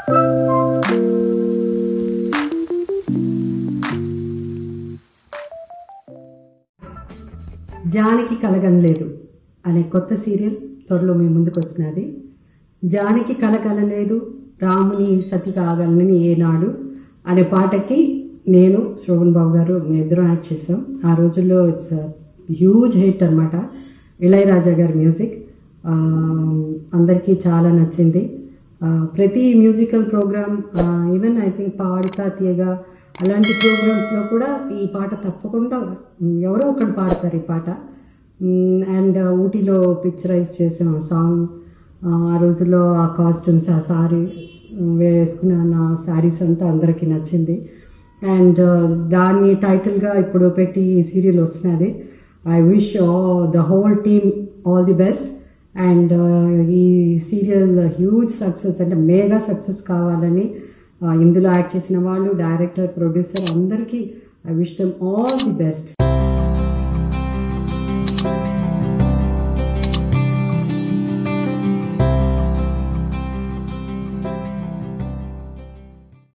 జానికి కలగనలేదు అనే కొత్త సీరియల్ త్వరలో మీ ముందుకు వస్తున్నది జానికి కలగనలేదు రాముని సతి కాగలని ఏనాడు అనే పాటకి నేను శోభన్ బాబు గారు మేము ఇద్దరం యాక్ట్ చేసాం ఆ రోజుల్లో ఇట్స్ హ్యూజ్ హిట్ అనమాట ఇళయరాజా గారి మ్యూజిక్ అందరికీ చాలా నచ్చింది ఆ, ప్రతి musical program even I think Paaduta Theeyaga అలాంటి ప్రోగ్రామ్స్లో కూడా ఈ పాట తప్పకుండా ఉమ్, ఎవరో ఒకరు పాడతారు ఈ పాట అండ్ ఊటీలో పిక్చరైజ్ చేసిన సాంగ్ ఆ రోజుల్లో ఆ కాస్ట్యూమ్స్ ఆ సారీ వేసుకున్న నా శారీస్ అంతా అందరికీ నచ్చింది అండ్ దాన్ని టైటిల్గా ఇప్పుడు పెట్టి ఈ సీరియల్ వస్తున్నది I wish the whole team all the best and ఈ సీరియల్ హ్యూజ్ సక్సెస్ అంటే మేగా సక్సెస్ కావాలని uh, ఇందులో యాక్ట్ చేసిన వాళ్ళు డైరెక్టర్ ప్రొడ్యూసర్ అందరికీ I wish them all the best